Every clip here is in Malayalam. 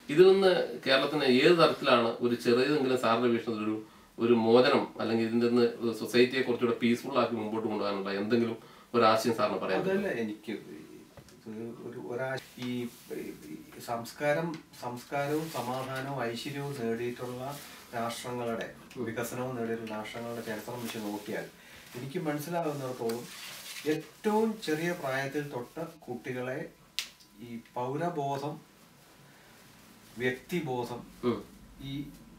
ഇതിൽ നിന്ന് കേരളത്തിന് ഏത് തരത്തിലാണ് ഒരു ചെറിയതെങ്കിലും സാറിന്റെ വീക്ഷണത്തിൽ ഒരു ഒരു മോചനം അല്ലെങ്കിൽ ഇതിന്റെ നിന്ന് സൊസൈറ്റിയെ കുറച്ചുകൂടെ പീസ്ഫുൾ ആക്കി മുമ്പോട്ട് കൊണ്ടുപോകാനുള്ള എന്തെങ്കിലും ഒരു ആശയം സാറിന് പറയാം അതല്ല എനിക്ക് ഇത് ഒരു ഒരാ ഈ ഈ സംസ്കാരം സംസ്കാരവും സമാധാനവും ഐശ്വര്യവും നേടിയിട്ടുള്ള രാഷ്ട്രങ്ങളുടെ വികസനവും നേടിയിട്ടുള്ള രാഷ്ട്രങ്ങളുടെ ചരിത്രം വെച്ച് നോക്കിയാൽ എനിക്ക് മനസ്സിലാകുന്നിടത്തോളം ഏറ്റവും ചെറിയ പ്രായത്തിൽ തൊട്ട് കുട്ടികളെ ഈ പൗരബോധം വ്യക്തിബോധം ഉം. ഈ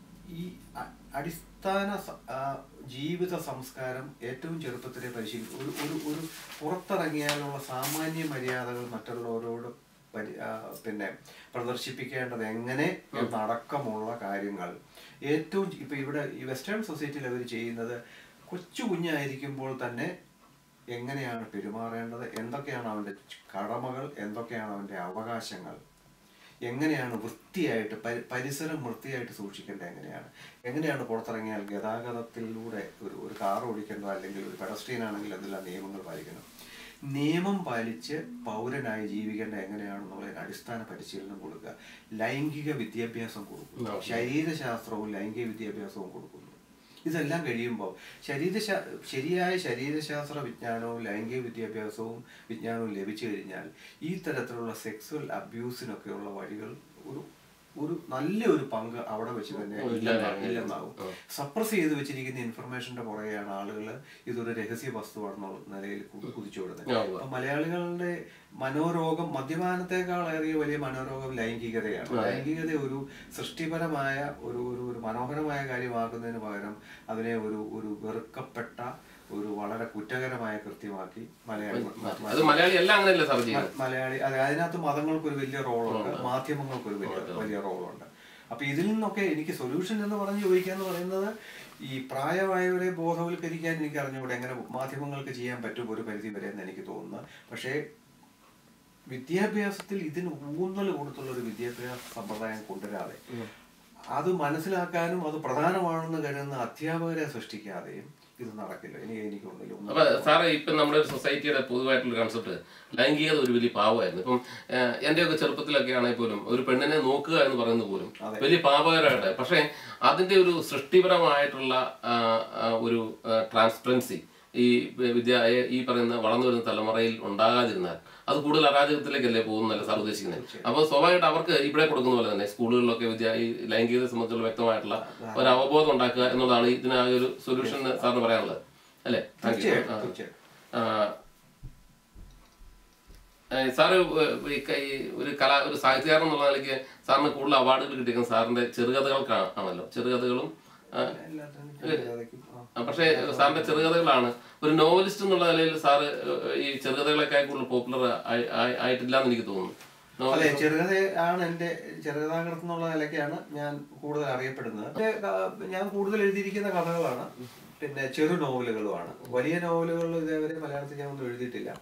ഈ അ- അടിസ്ഥാന സ- ആ, ജീവിത സംസ്കാരം ഏറ്റവും ചെറുപ്പത്തിലെ പരിശീലിക്കും ഒരു ഒരു ഒരു പുറത്തിറങ്ങിയാലുള്ള സാമാന്യ മര്യാദകൾ മറ്റുള്ളവരോട് പരി ആ, പിന്നെ പ്രദർശിപ്പിക്കേണ്ടത് എങ്ങനെ എന്നടക്കമുള്ള കാര്യങ്ങൾ ഏറ്റവും ഇപ്പൊ ഇവിടെ ഈ വെസ്റ്റേൺ സൊസൈറ്റിയിൽ അവർ ചെയ്യുന്നത് കൊച്ചു കുഞ്ഞായിരിക്കുമ്പോൾ തന്നെ എങ്ങനെയാണ് പെരുമാറേണ്ടത് എന്തൊക്കെയാണ് അവൻ്റെ കടമകൾ എന്തൊക്കെയാണ് അവൻ്റെ അവകാശങ്ങൾ എങ്ങനെയാണ് വൃത്തിയായിട്ട് പരി- പരിസരം വൃത്തിയായിട്ട് സൂക്ഷിക്കേണ്ടത് എങ്ങനെയാണ് എങ്ങനെയാണ് പുറത്തിറങ്ങിയാൽ ഗതാഗതത്തിലൂടെ ഒരു ഒരു കാർ ഓടിക്കേണ്ടത് അല്ലെങ്കിൽ ഒരു പെഡസ്ട്രിയൻ ആണെങ്കിൽ എന്തെല്ലാം നിയമങ്ങൾ പാലിക്കണം നിയമം പാലിച്ച് പൗരനായി ജീവിക്കേണ്ട എങ്ങനെയാണെന്നുള്ളതിന് അടിസ്ഥാന പരിശീലനം കൊടുക്കുക ലൈംഗിക വിദ്യാഭ്യാസം കൊടുക്കുക ശരീരശാസ്ത്രവും ലൈംഗിക വിദ്യാഭ്യാസവും കൊടുക്കുന്നു ഇതെല്ലാം കഴിയുമ്പോൾ ശരീരശാ ശരിയായ ശരീരശാസ്ത്ര വിജ്ഞാനവും ലൈംഗിക വിദ്യാഭ്യാസവും വിജ്ഞാനവും ലഭിച്ചു കഴിഞ്ഞാൽ ഈ തരത്തിലുള്ള സെക്സ്വൽ അബ്യൂസിനൊക്കെയുള്ള വഴികൾ ഒരു ഒരു നല്ല ഒരു പങ്ക് അവിടെ വെച്ച് തന്നെ ഇല്ലെന്നാകും ഇല്ലെന്നാകും സപ്രസ് ചെയ്ത് വെച്ചിരിക്കുന്ന ഇൻഫർമേഷന്റെ പുറകെയാണ് ആളുകൾ ഇതൊരു രഹസ്യ വസ്തുവാണെന്നുള്ള നിലയിൽ കു- കുതിച്ചുവിടുന്നത് ആ, അപ്പൊ മലയാളികളുടെ മനോരോഗം മദ്യപാനത്തെക്കാളേറിയ വലിയ മനോരോഗം ലൈംഗികതയാണ് ലൈംഗികത ഒരു സൃഷ്ടിപരമായ ഒരു ഒരു ഒരു മനോഹരമായ കാര്യമാക്കുന്നതിന് പകരം അതിനെ ഒരു ഒരു വെറുക്കപ്പെട്ട ഒരു വളരെ കുറ്റകരമായ കൃത്യമാക്കി മലയാളി അത് മലയാളി എല്ലാം അങ്ങനെയല്ലേ സാർ ചെയ്യുന്നത് മ- മലയാളി അതെ അതിനകത്ത് മതങ്ങൾക്ക് ഒരു വലിയ റോളുണ്ട് മാധ്യമങ്ങൾക്ക് ഒരു വലിയ വലിയ റോളുണ്ട് അപ്പൊ ഇതിൽ നിന്നൊക്കെ എനിക്ക് സൊല്യൂഷൻ എന്ന് പറഞ്ഞ് ചോദിക്കുക എന്ന് പറയുന്നത് ഈ പ്രായമായവരെ ബോധവൽക്കരിക്കാൻ എനിക്ക് അറിഞ്ഞുകൂടെ എങ്ങനെ മാധ്യമങ്ങൾക്ക് ചെയ്യാൻ പറ്റും ഒരു പരിധി വരെ എന്ന് എനിക്ക് തോന്നുന്നു പക്ഷേ വിദ്യാഭ്യാസത്തിൽ ഇതിന് ഊന്നൽ കൊടുത്തുള്ള ഒരു വിദ്യാഭ്യാസ സമ്പ്രദായം കൊണ്ടുവരാതെ അത് മനസ്സിലാക്കാനും അത് പ്രധാനമാണെന്ന് കരുതുന്ന അധ്യാപകരെ സൃഷ്ടിക്കാതെയും ഇത് നടക്കില്ല ഇനി എനിക്കുണ്ടല്ലോ അപ്പൊ സാറേ ഇപ്പം നമ്മുടെ ഒരു സൊസൈറ്റിയുടെ പൊതുവായിട്ടുള്ള കൺസെപ്റ്റ് ലൈംഗികത ഒരു വലിയ പാവമായിരുന്നു ഇപ്പം ഏഹ്, എന്റെയൊക്കെ ചെറുപ്പത്തിലൊക്കെ ആണെങ്കിൽ പോലും ഒരു പെണ്ണിനെ നോക്കുക എന്ന് പറയുന്നത് പോലും വലിയ പാപകരമായിട്ട് പക്ഷേ അതിന്റെ ഒരു സൃഷ്ടിപരമായിട്ടുള്ള ആ, ആ, ഒരു ട്രാൻസ്പെറൻസി ഈ വിദ്യ ഈ പറയുന്ന വളർന്നു വരുന്ന തലമുറയിൽ ഉണ്ടാകാതിരുന്നാൽ അത് കൂടുതൽ അരാജകത്തിലേക്കല്ലേ പോകുന്നല്ലേ സാർ ഉദ്ദേശിക്കുന്നത് അപ്പോൾ സ്വാഭാവികമായിട്ട് അവർക്ക് ഇവിടെ കൊടുക്കുന്ന പോലെ തന്നെ സ്കൂളുകളിലൊക്കെ വിദ്യ ഈ ലൈംഗികതയെ സംബന്ധിച്ചുള്ള വ്യക്തമായിട്ടുള്ള ഒരു അവബോധം ഉണ്ടാക്കുക എന്നുള്ളതാണ് ഇതിനാകെ ഒരു സൊല്യൂഷൻ സാറിന് പറയാനുള്ളത് അല്ലേ താങ്ക് യു തീർച്ചയായിട്ടും തീർച്ചയായിട്ടും സാറ് ഈ ക- ഈ ഒരു കലാ ഒരു സാഹിത്യകാരൻ എന്നുള്ള നിലയ്ക്ക് സാറിന് കൂടുതൽ അവാർഡുകൾ കിട്ടിയിരിക്കുന്നത് സാറിന്റെ ചെറുകഥകൾക്ക് ആണല്ലോ ചെറുകഥകളും ആ, എല്ലാത്തിനും ചെറുകഥയ്ക്കും, ആ. ആ, പക്ഷേ സാറിന്റെ ചെറുകഥകളാണ് ഒരു നോവലിസ്റ്റ് എന്നുള്ള നിലയിൽ സാറ് ഈ ചെറുകഥകളൊക്കെ കൂടുതൽ പോപ്പുലർ ആയിട്ടില്ല എന്ന് എനിക്ക് തോന്നുന്നു നോ- അതെ ചെറുകഥ ആണ് എന്റെ ചെറുകഥാകൃത്ത് എന്നുള്ള നിലയ്ക്കാണ് ഞാൻ കൂടുതൽ അറിയപ്പെടുന്നത് എന്റെ ക- ഞാൻ കൂടുതൽ എഴുതിയിരിക്കുന്ന കഥകളാണ് പിന്നെ ചെറു നോവലുകളുമാണ് വലിയ നോവലുകൾ ഇതേവരെ മലയാളത്തിൽ ഞാൻ ഒന്നും എഴുതിയിട്ടില്ല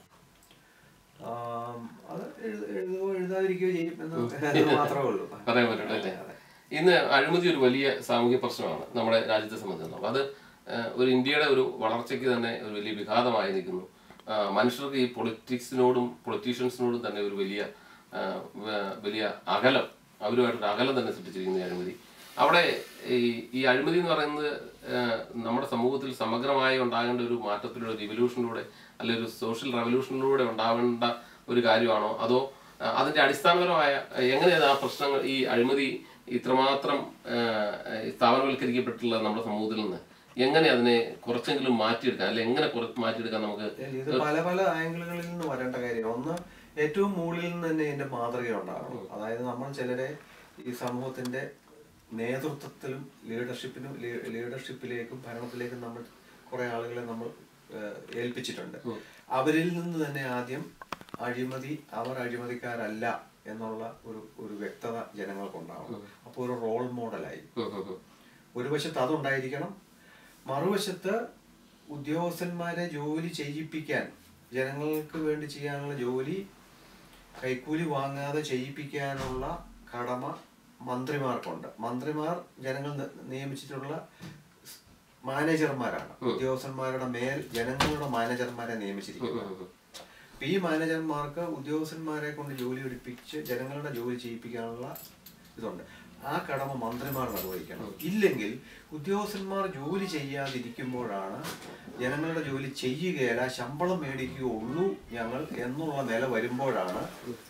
ആം, അത് എഴുത- എഴുതുകയോ എഴുതാതിരിക്കുകയോ ചെയ്യും എന്ന് മാത്രമേ ഉള്ളൂ പറയാൻ പറ്റുള്ളൂ അല്ലേ ഇന്ന് അഴിമതി ഒരു വലിയ സാമൂഹ്യ പ്രശ്നമാണ് നമ്മുടെ രാജ്യത്തെ സംബന്ധിച്ചിടത്തോളം അത് ഏഹ്, ഒരു ഇന്ത്യയുടെ ഒരു വളർച്ചയ്ക്ക് തന്നെ ഒരു വലിയ വിഘാതമായി നിൽക്കുന്നു ആ, മനുഷ്യർക്ക് ഈ പൊളിറ്റിക്സിനോടും പൊളിറ്റീഷ്യൻസിനോടും തന്നെ ഒരു വലിയ ആ, വ- വലിയ അകലം അവരുമായിട്ടൊരു അകലം തന്നെ സൃഷ്ടിച്ചിരിക്കുന്ന ഈ അഴിമതി അവിടെ ഈ ഈ അഴിമതി എന്ന് പറയുന്നത് ഏഹ്, നമ്മുടെ സമൂഹത്തിൽ സമഗ്രമായി ഉണ്ടാകേണ്ട ഒരു മാറ്റത്തിലൂടെ റിവല്യൂഷനിലൂടെ അല്ലെങ്കിൽ ഒരു സോഷ്യൽ റവല്യൂഷനിലൂടെ ഉണ്ടാവേണ്ട ഒരു കാര്യമാണോ അതോ ആ, അതിന്റെ അടിസ്ഥാനപരമായ എങ്ങനെയാണ് ആ പ്രശ്നങ്ങൾ ഈ അഴിമതി ഇത്രമാത്രം ആ, സ്ഥാപനവൽക്കരിക്കപ്പെട്ടുള്ള നമ്മുടെ സമൂഹത്തിൽ നിന്ന് എങ്ങനെ അതിനെ കുറച്ചെങ്കിലും മാറ്റിയെടുക്കാം അല്ലെ എങ്ങനെ കുറച്ച് മാറ്റിയെടുക്കാൻ നമുക്ക് ഇത് പല പല ആംഗിളുകളിൽ നിന്ന് വരേണ്ട കാര്യം ഒന്ന് ഏറ്റവും മുകളിൽ നിന്ന് തന്നെ ഇതിന്റെ മാതൃക ഉണ്ടാകണം അതായത് നമ്മൾ ചിലരെ ഈ സമൂഹത്തിന്റെ നേതൃത്വത്തിലും ലീഡർഷിപ്പിനും ലീഡർഷിപ്പിലേക്കും ഭരണത്തിലേക്കും നമ്മൾ കുറെ ആളുകളെ നമ്മൾ ഏഹ്, ഏൽപ്പിച്ചിട്ടുണ്ട് അവരിൽ നിന്ന് തന്നെ ആദ്യം അഴിമതി അവർ അഴിമതിക്കാരല്ല എന്നുള്ള ഒരു ഒരു വ്യക്തത ജനങ്ങൾക്കുണ്ടാവണം അപ്പോൾ ഒരു റോൾ മോഡലായി ഉം ഉം ഉം. ഒരു വശത്ത് അതുണ്ടായിരിക്കണം മറുവശത്ത് ഉദ്യോഗസ്ഥന്മാരെ ജോലി ചെയ്യിപ്പിക്കാൻ ജനങ്ങൾക്ക് വേണ്ടി ചെയ്യാനുള്ള ജോലി കൈക്കൂലി വാങ്ങാതെ ചെയ്യിപ്പിക്കാനുള്ള കടമ മന്ത്രിമാർക്കുണ്ട് മന്ത്രിമാർ ജനങ്ങൾ നി- നിയമിച്ചിട്ടുള്ള സ് മാനേജർമാരാണ് ഉദ്യോഗസ്ഥന്മാരുടെ മേൽ ജനങ്ങളുടെ മാനേജർമാരെ നിയമിച്ചിരിക്കുന്നത് അപ്പൊ ഈ മാനേജർമാർക്ക് ഉദ്യോഗസ്ഥന്മാരെ കൊണ്ട് ജോലി എടുപ്പിച്ച് ജനങ്ങളുടെ ജോലി ചെയ്യിപ്പിക്കാനുള്ള ഇതുണ്ട് ആ കടമ മന്ത്രിമാർ നിർവഹിക്കണം ഇല്ലെങ്കിൽ ഉദ്യോഗസ്ഥന്മാർ ജോലി ചെയ്യാതിരിക്കുമ്പോഴാണ് ജനങ്ങളുടെ ജോലി ചെയ്യുകയില്ല ശമ്പളം മേടിക്കുകയുള്ളൂ ഞങ്ങൾ എന്നുള്ള നില വരുമ്പോഴാണ്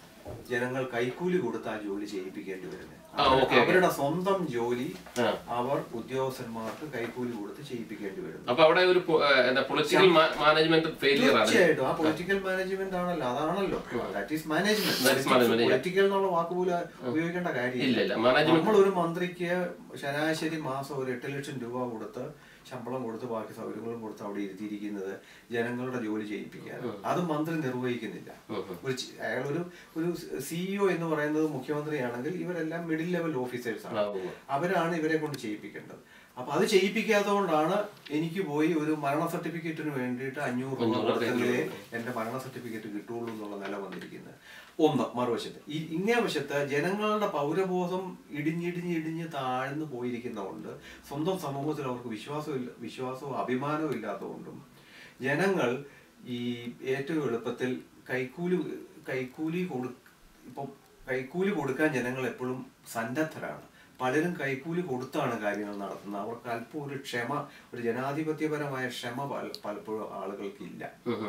ജനങ്ങൾ കൈക്കൂലി കൊടുത്ത് ആ ജോലി ചെയ്യിപ്പിക്കേണ്ടി വരുന്നത് ആ, ഓക്കേ, ഓക്കേ. അവരുടെ സ്വന്തം ജോലി ആ. അവർ ഉദ്യോഗസ്ഥന്മാർക്ക് കൈക്കൂലി കൊടുത്ത് ചെയ്യിപ്പിക്കേണ്ടി വരുന്നു അപ്പൊ അവിടെ ഒരു പൊ- ഏഹ് എന്താ പൊളിറ്റിക്കൽ മാനേജ്മെന്റ് ഫെയിലിയർ ആണ് തീർച്ചയായിട്ടും ആ പൊളിറ്റിക്കൽ മാനേജ്മെന്റ് ആണല്ലോ അതാണല്ലോ that is That is management, management yeah. Political എന്നുള്ള വാക്ക് പോലും ഉപയോഗിക്കേണ്ട ഇല്ല കാര്യമില്ല ഇല്ല മാനേജ്മെന്റ് നമ്മൾ ഒരു മന്ത്രിക്ക് ശരാശരി മാസം ഒരു എട്ട് ലക്ഷം രൂപ കൊടുത്ത് ശമ്പളം കൊടുത്ത് ബാക്കി സൗകര്യങ്ങളും കൊടുത്ത് അവിടെ ഇരുത്തിയിരിക്കുന്നത് ജനങ്ങളുടെ ജോലി ചെയ്യിപ്പിക്കാൻ അത് മന്ത്രി നിർവഹിക്കുന്നില്ല ഒരു ചി- അയാൾ ഒരു ഒരു സിഇഒ എന്ന് പറയുന്നത് മുഖ്യമന്ത്രിയാണെങ്കിൽ ഇവരെല്ലാം മിഡിൽ ലെവൽ ഓഫീസേഴ്സ് ആണ് അവരാണ് ഇവരെ കൊണ്ട് ചെയ്യിപ്പിക്കേണ്ടത് അപ്പൊ അത് ചെയ്യിപ്പിക്കാത്തതുകൊണ്ടാണ് എനിക്ക് പോയി ഒരു മരണ സർട്ടിഫിക്കറ്റിന് വേണ്ടിയിട്ട് അഞ്ഞൂറ് രൂപ കൊടുത്തെങ്കിലേ എന്റെ മരണ സർട്ടിഫിക്കറ്റ് കിട്ടുള്ളൂ എന്നുള്ള നില വന്നിരിക്കുന്നത് ഒന്ന് മറുവശത്ത് ഈ ഇങ്ങേ വശത്ത് ജനങ്ങളുടെ പൗരബോധം ഇടിഞ്ഞിടിഞ്ഞ് ഇടിഞ്ഞ് താഴ്ന്നു പോയിരിക്കുന്നതുകൊണ്ട് സ്വന്തം സമൂഹത്തിൽ അവർക്ക് വിശ്വാസമില്ല വിശ്വാസവും അഭിമാനവും ഇല്ലാത്തതുകൊണ്ടും ജനങ്ങൾ ഈ ഏറ്റവും എളുപ്പത്തിൽ കൈക്കൂലി കൈക്കൂലി കൊടു ഇപ്പം കൈക്കൂലി കൊടുക്കാൻ ജനങ്ങൾ എപ്പോഴും സന്നദ്ധരാണ് പലരും കൈക്കൂലി കൊടുത്താണ് കാര്യങ്ങൾ നടത്തുന്നത് അവർക്ക് അല്പം ഒരു ക്ഷമ ഒരു ജനാധിപത്യപരമായ ക്ഷമ പല- പലപ്പോഴും ആളുകൾക്കില്ല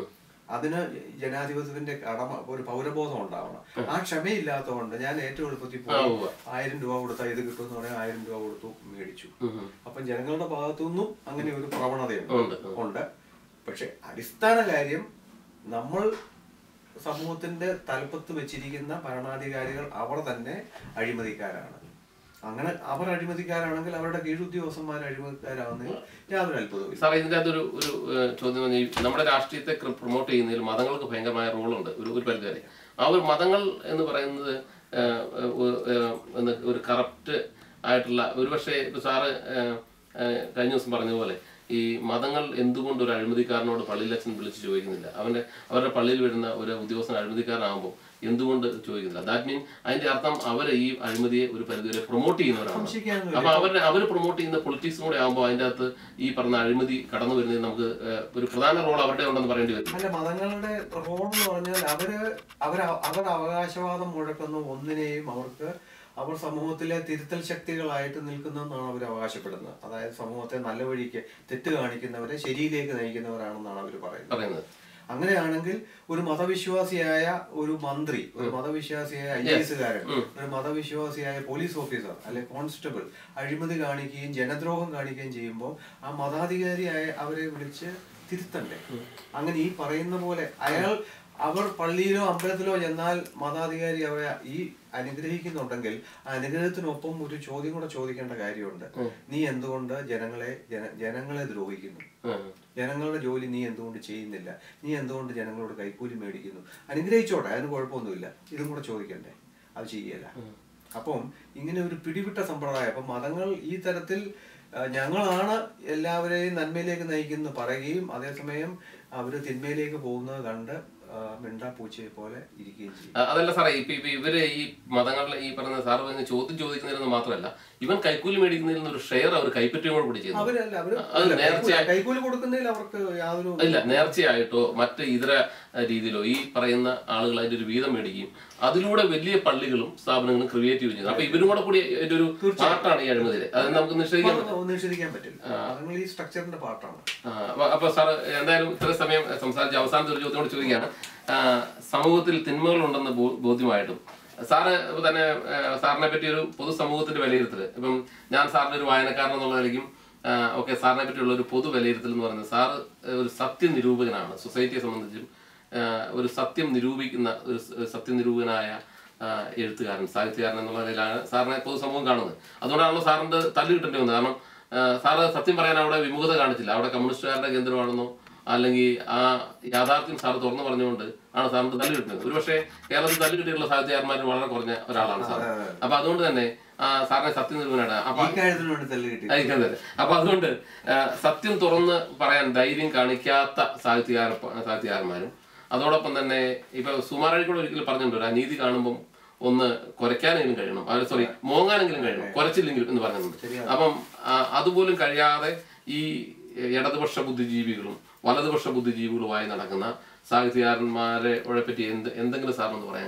അതിന് ജനാധിപത്യത്തിന്റെ കടമ ഒരു പൗരബോധം ഉണ്ടാവണം ആ ക്ഷമയില്ലാത്തതുകൊണ്ട് ഞാൻ ഏറ്റവും എളുപ്പത്തിൽ പോയി ഉവ്വ. ആയിരം രൂപ കൊടുത്താൽ ഇത് കിട്ടുമെന്ന് പറയാൻ ആയിരം രൂപ കൊടുത്തു മേടിച്ചു അപ്പം ജനങ്ങളുടെ ഭാഗത്തു നിന്നും അങ്ങനെ ഒരു പ്രവണതയുണ്ട് ഉണ്ട്, ഉണ്ട് പക്ഷെ അടിസ്ഥാന കാര്യം നമ്മൾ സമൂഹത്തിന്റെ തലപ്പത്ത് വെച്ചിരിക്കുന്ന ഭരണാധികാരികൾ അവർ തന്നെ അഴിമതിക്കാരാണ് അങ്ങനെ അവർ അഴിമതിക്കാരാണെങ്കിൽ അവരുടെ കീഴുദ്യോഗസ്ഥന്മാർ അഴിമതിക്കാരാവുന്നതിൽ യാതൊരു അത്ഭുതവും സാറേ ഇതിന്റെ അകത്തൊരു ഒരു ഏഹ്, ചോദ്യം എന്ന് പറഞ്ഞാൽ നമ്മുടെ രാഷ്ട്രീയത്തെ പ്രൊമോട്ട് ചെയ്യുന്നതിൽ മതങ്ങൾക്ക് ഭയങ്കരമായ റോളുണ്ട് ഒരു ഒരു പരിധി വരെ ആ ഒരു മതങ്ങൾ എന്ന് പറയുന്നത് ഏഹ്, ഏഹ്, ഏഹ്, എന്ന് ഒരു കറപ്റ്റ് ആയിട്ടുള്ള ഒരുപക്ഷെ ഇപ്പൊ സാറ് ഏഹ്, ഏഹ്, കഴിഞ്ഞ ദിവസം പറഞ്ഞ പോലെ ഈ മതങ്ങൾ എന്തുകൊണ്ട് ഒരു അഴിമതിക്കാരനോട് പള്ളിയിലച്ഛൻ വിളിച്ച് ചോദിക്കുന്നില്ല അവന്റെ അവരുടെ പള്ളിയിൽ വരുന്ന ഒരു ഉദ്യോഗസ്ഥൻ അഴിമതിക്കാരനാകുമ്പോൾ എന്തുകൊണ്ട് ചോദിക്കുന്നില്ല ദാറ്റ് മീൻ അതിന്റെ അർത്ഥം അവർ ഈ അഴിമതിയെ ഒരു പരിധിവരെ പ്രൊമോട്ട് ചെയ്യുന്നവരാണ് സംശയിക്കാനൊന്നുമില്ല. അപ്പൊ അവരുടെ അവർ പ്രൊമോട്ട് ചെയ്യുന്ന പൊളിറ്റിക്സും കൂടെ ആകുമ്പോൾ അതിന്റെ അകത്ത് ഈ പറഞ്ഞ അഴിമതി കടന്നു വരുന്നത് നമുക്ക് ഏഹ്, ഒരു പ്രധാന റോൾ അവരുടെ ഉണ്ടെന്ന് പറയേണ്ടി വരും അല്ല മതങ്ങളുടെ റോൾ എന്ന് പറഞ്ഞാൽ അവര് അവർ അവർ അവകാശവാദം മുഴക്കുന്ന ഒന്നിനെയും അവർക്ക് അവർ സമൂഹത്തിലെ തിരുത്തൽ ശക്തികളായിട്ട് നിൽക്കുന്നെന്നാണ് അവർ അവകാശപ്പെടുന്നത് അതായത് സമൂഹത്തെ നല്ല വഴിക്ക് തെറ്റ് കാണിക്കുന്നവരെ ശരിയിലേക്ക് നയിക്കുന്നവരാണെന്നാണ് അവർ പറയുന്നത് പറയുന്നത് അങ്ങനെയാണെങ്കിൽ ഒരു മതവിശ്വാസിയായ ഒരു മന്ത്രി ഒരു മതവിശ്വാസിയായ ഐ എസുകാരൻ ഒരു മതവിശ്വാസിയായ പോലീസ് ഓഫീസർ അല്ലെ കോൺസ്റ്റബിൾ അഴിമതി കാണിക്കുകയും ജനദ്രോഹം കാണിക്കുകയും ചെയ്യുമ്പോൾ ആ മതാധികാരിയായ അവരെ വിളിച്ച് തിരുത്തണ്ടേ അങ്ങനെ ഈ പറയുന്ന പോലെ അയാൾ അവർ പള്ളിയിലോ അമ്പലത്തിലോ ചെന്നാൽ മതാധികാരി അവരെ ഈ അനുഗ്രഹിക്കുന്നുണ്ടെങ്കിൽ ആ അനുഗ്രഹത്തിനൊപ്പം ഒരു ചോദ്യം കൂടെ ചോദിക്കേണ്ട കാര്യമുണ്ട് നീ എന്തുകൊണ്ട് ജനങ്ങളെ ജന- ജനങ്ങളെ ദ്രോഹിക്കുന്നു ഉം. ജനങ്ങളുടെ ജോലി നീ എന്തുകൊണ്ട് ചെയ്യുന്നില്ല നീ എന്തുകൊണ്ട് ജനങ്ങളോട് കൈക്കൂലി മേടിക്കുന്നു അനുഗ്രഹിച്ചോട്ടെ അതിന് കുഴപ്പമൊന്നുമില്ല ഇതും കൂടെ ചോദിക്കണ്ടേ അത് ചെയ്യല അപ്പം ഇങ്ങനെ ഒരു പിടിവിട്ട സമ്പ്രദായം അപ്പം മതങ്ങൾ ഈ തരത്തിൽ ആ, ഞങ്ങളാണ് എല്ലാവരെയും നന്മയിലേക്ക് നയിക്കുന്നു പറയുകയും അതേസമയം അവര് തിന്മയിലേക്ക് പോകുന്നത് കണ്ട് ആ, മിണ്ടാപ്പൂച്ചയെ പോലെ ഇരിക്കുകയും ചെയ്യും അ- അതല്ല സാറേ ഇപ്പൊ ഇപ്പൊ ഇവര് ഈ മതങ്ങളിലെ ഈ പറഞ്ഞ സാറ് പറഞ്ഞ ചോദ്യം ചോദിക്കുന്നതിൽ മാത്രമല്ല ഇവൻ കൈക്കൂലി മേടിക്കുന്നതിൽ നിന്ന് ഒരു ഷെയർ അവർ കൈപ്പറ്റുകയും കൂടെ കൂടി ചെയ്യുന്നു അവരല്ല അവര് അത് അല്ല, നേർച്ചയായി- കൈക്കൂലി- കൈക്കൂലി കൊടുക്കുന്നതിൽ അവർക്ക് യാതൊരു ഇല്ല നേർച്ചയായിട്ടോ മറ്റ് ഇതര അഹ്, രീതിയിലോ ഈ പറയുന്ന ആളുകൾ അതിന്റെ ഒരു വീതം മേടിക്കുകയും അതിലൂടെ വലിയ പള്ളികളും സ്ഥാപനങ്ങളും ക്രിയേറ്റ് ചെയ്യുന്നത് അപ്പൊ ഇവരും കൂടെ കൂടി അതിന്റെ ഒരു പാർട്ടാണ് ഈ അഴിമതിയില് അത് നമുക്ക് നിഷേധിക്കാൻ പറ്റും ഒന്നും നിഷേധിക്കാൻ പറ്റില്ല മതങ്ങൾ ഈ സ്ട്രക്ചറിന്റെ പാർട്ടാണ് ആ, അപ്പൊ- അപ്പൊ സാർ എന്തായാലും ഇത്ര സമയം സംസാരിച്ച അവസാനത്തെ ഒരു ചോദ്യം കൂടി ചോദിക്കുകയാണ് ആ, സമൂഹത്തിൽ തിന്മകളുണ്ടെന്ന് ബോ- ബോധ്യമായിട്ടും സാറ് തന്നെ ആ, സാറിനെ പറ്റി ഒരു പൊതുസമൂഹത്തിന്റെ വിലയിരുത്തൽ ഇപ്പം ഞാൻ സാറിന്റെ ഒരു വായനക്കാരൻ എന്നുള്ള നിലയ്ക്കും ഓക്കെ സാറിനെ പറ്റിയുള്ള ഒരു പൊതു വിലയിരുത്തൽ എന്ന് പറയുന്നത് സാറ് ഒരു സത്യ നിരൂപകനാണ് സൊസൈറ്റിയെ സംബന്ധിച്ചും ആ, ഒരു സത്യം നിരൂപിക്കുന്ന ഒരു സ- ഒരു സത്യ നിരൂപകനായ ആ, എഴുത്തുകാരൻ സാഹിത്യകാരൻ എന്നുള്ള നിലയിലാണ് സാറിനെ പൊതുസമൂഹം കാണുന്നത് അതുകൊണ്ടാണല്ലോ സാറിന്റെ തല്ല് കിട്ടേണ്ടി വന്നത് കാരണം ആ, സാറ് സത്യം പറയാൻ അവിടെ വിമുഖത കാണിച്ചില്ല അവിടെ കമ്മ്യൂണിസ്റ്റുകാരുടെ കേന്ദ്രമാണെന്നോ അല്ലെങ്കിൽ ആ യാഥാർത്ഥ്യം സാർ തുറന്നു പറഞ്ഞുകൊണ്ട് ആണ് സാറിന് തല്ല് കിട്ടുന്നത് ഒരുപക്ഷെ കേരളത്തിൽ തല്ല് കിട്ടിയിട്ടുള്ള സാഹിത്യകാരന്മാർ വളരെ കുറഞ്ഞ ഒരാളാണ് സാർ അപ്പൊ അതുകൊണ്ട് തന്നെ ആ, സാറിനെ സത്യം നിരൂപനാണ് അപ്പൊ ഈ കാര്യത്തിന് വേണ്ടി തല്ല് കിട്ടി ആയിരിക്കും തന്നെ അപ്പൊ അതുകൊണ്ട് ആ, സത്യം തുറന്ന് പറയാൻ ധൈര്യം കാണിക്കാത്ത സാഹിത്യകാര സാഹിത്യകാരന്മാരും അതോടൊപ്പം തന്നെ ഇപ്പൊ സുമാരഴിക്കൂടെ ഒരിക്കലും പറഞ്ഞിട്ടുണ്ട് ആ നീതി കാണുമ്പോൾ ഒന്ന് കുറയ്ക്കാനെങ്കിലും കഴിയണം അത് സോറി മോങ്ങാനെങ്കിലും കഴിയണം കുറച്ചില്ലെങ്കിലും എന്ന് പറഞ്ഞിട്ടുണ്ട് അപ്പം ആ, അതുപോലും കഴിയാതെ ഈ ഇടതുപക്ഷ ബുദ്ധിജീവികളും വലതുപക്ഷ ബുദ്ധിജീവികളുമായി നടക്കുന്ന സാഹിത്യകാരന്മാരെ പറ്റി എന്ത് എന്തെങ്കിലും സാറിനൊന്ന് പറയാൻ കഴിയുമോ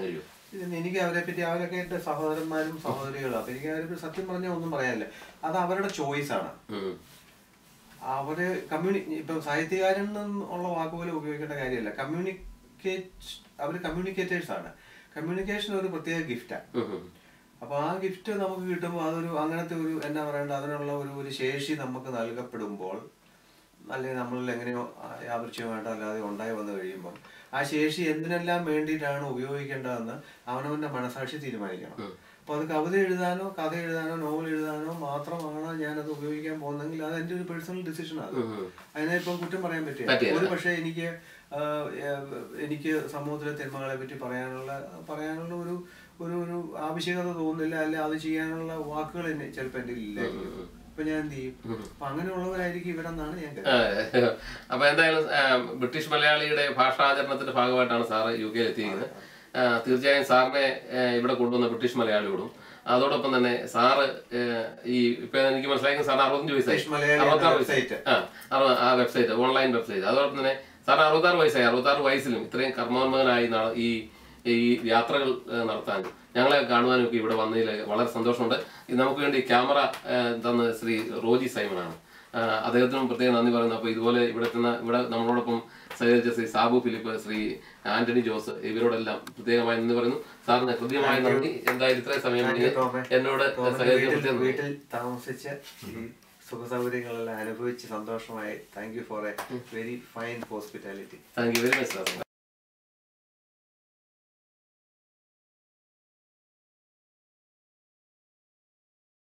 ഇതിന് എനിക്ക് അവരെ പറ്റി അവരൊക്കെ എൻ്റെ സഹോദരന്മാരും സഹോദരികളും അപ്പൊ എനിക്ക് അവരെ പറ്റി സത്യം പറഞ്ഞാൽ ഒന്നും പറയാനില്ല അത് അവരുടെ ചോയ്സ് ആണ് ഉം. അവര് കമ്മ്യൂണി ഇപ്പൊ സാഹിത്യകാരൻ എന്നുള്ള വാക്ക് പോലെ ഉപയോഗിക്കേണ്ട കാര്യമല്ല കമ്മ്യൂണിക്കേറ്റ് അവര് കമ്മ്യൂണിക്കേറ്റേഴ്സ് ആണ് കമ്മ്യൂണിക്കേഷൻ ഒരു പ്രത്യേക ഗിഫ്റ്റാണ് ഉം, ഉം. അപ്പൊ ആ ഗിഫ്റ്റ് നമുക്ക് കിട്ടുമ്പോൾ അതൊരു അങ്ങനത്തെ ഒരു എന്നാ പറയണ്ട അതിനുള്ള ഒരു ഒരു ശേഷി നമുക്ക് നൽകപ്പെടുമ്പോൾ അല്ലെങ്കിൽ നമ്മളിൽ എങ്ങനെയോ യാദൃശ്യമായിട്ട് അല്ലാതെ ഉണ്ടായി വന്നു കഴിയുമ്പോൾ ആ ശേഷി എന്തിനെല്ലാം വേണ്ടിയിട്ടാണ് ഉപയോഗിക്കേണ്ടതെന്ന് അവനവന്റെ മനസാക്ഷി തീരുമാനിക്കണം അപ്പൊ അത് കവിത എഴുതാനോ കഥ എഴുതാനോ നോവൽ എഴുതാനോ മാത്രമാണ് ഞാനത് ഉപയോഗിക്കാൻ പോകുന്നതെങ്കിൽ അത് എൻ്റെ ഒരു പേഴ്സണൽ ഡിസിഷനാണ് ഉം. അതിനെ ഇപ്പം കുറ്റം പറയാൻ പറ്റില്ല പറ്റില്ല. ഒരു പക്ഷേ എനിക്ക് ആ, ഏഹ്, എനിക്ക് സമൂഹത്തിലെ തിന്മകളെ പറ്റി പറയാനുള്ള പറയാനുള്ള ഒരു ഒരു ഒരു ആവശ്യകത തോന്നുന്നില്ല അല്ലെ അത് ചെയ്യാനുള്ള വാക്കുകൾ എന്നെ ചിലപ്പോൾ എൻ്റെ ഇല്ലായിരിക്കും അപ്പൊ ഞാൻ എന്ത് ചെയ്യും അപ്പൊ അങ്ങനെയുള്ളവരായിരിക്കും ഇവിടെ നിന്നാണ് ഞാൻ കരുതുന്നത്. ആ, അപ്പൊ എന്തായാലും ആ, ബ്രിട്ടീഷ് മലയാളിയുടെ ഭാഷാചരണത്തിന്റെ ഭാഗമായിട്ടാണ് സാറ് യു കെയിൽ എത്തിയിരിക്കുന്നത് ആ, തീർച്ചയായും സാറിനെ ആ, ഇവിടെ കൊണ്ടുവന്ന ബ്രിട്ടീഷ് മലയാളിയോടും അതോടൊപ്പം തന്നെ സാറ് ആ, ഈ ഇപ്പൊ എനിക്ക് മനസ്സിലാക്കി സാറിന് അറുപത്തഞ്ച് വയസ്സായി ബ്രിട്ടീഷ് മലയാളി അറുപത്താറ് എന്ന വയസ്സായി website. ആ അറുപ- ആ വെബ്സൈറ്റ് ഓൺലൈൻ വെബ്സൈറ്റ് അതോടൊപ്പം തന്നെ സാറിന് അറുപത്താറ് വയസ്സായി അറുപത്താറ് വയസ്സിലും ഇത്രയും കർമ്മോന്മകനായി നട- ഈ ഈ യാത്രകൾ ആ, നടത്താൻ ഞങ്ങളെ കാണുവാനും ഒക്കെ ഇവിടെ വന്നതിൽ വളരെ സന്തോഷമുണ്ട് ഇത് നമുക്ക് വേണ്ടി ക്യാമറ ആ, തന്ന ശ്രീ റോജി സൈമനാണ് ആ, അദ്ദേഹത്തിനും പ്രത്യേകം നന്ദി പറയുന്നു അപ്പോൾ ഇതുപോലെ ഇവിടെ എത്തുന്ന ഇവിടെ നമ്മളോടൊപ്പം സഹകരിച്ച ശ്രീ സാബു ഫിലിപ്പ് ശ്രീ ആന്റണി ജോസ് ഇവരോടെല്ലാം പ്രത്യേകമായി നന്ദി പറയുന്നു സാറിന് ഹൃദ്യമായ നന്ദി എന്തായാലും ഇത്രയും സമയം Thank you, ടോമേ. എന്നോട് ടോമിന്റെ സഹകരിച്ച വീട്ടിൽ പ്രത്യേകം നന്ദി. വീട്ടിൽ താമസിച്ച് ഈ സുഖ സൗകര്യങ്ങളെല്ലാം അനുഭവിച്ച് സന്തോഷമായി thank you for a very fine hospitality thank you very much sir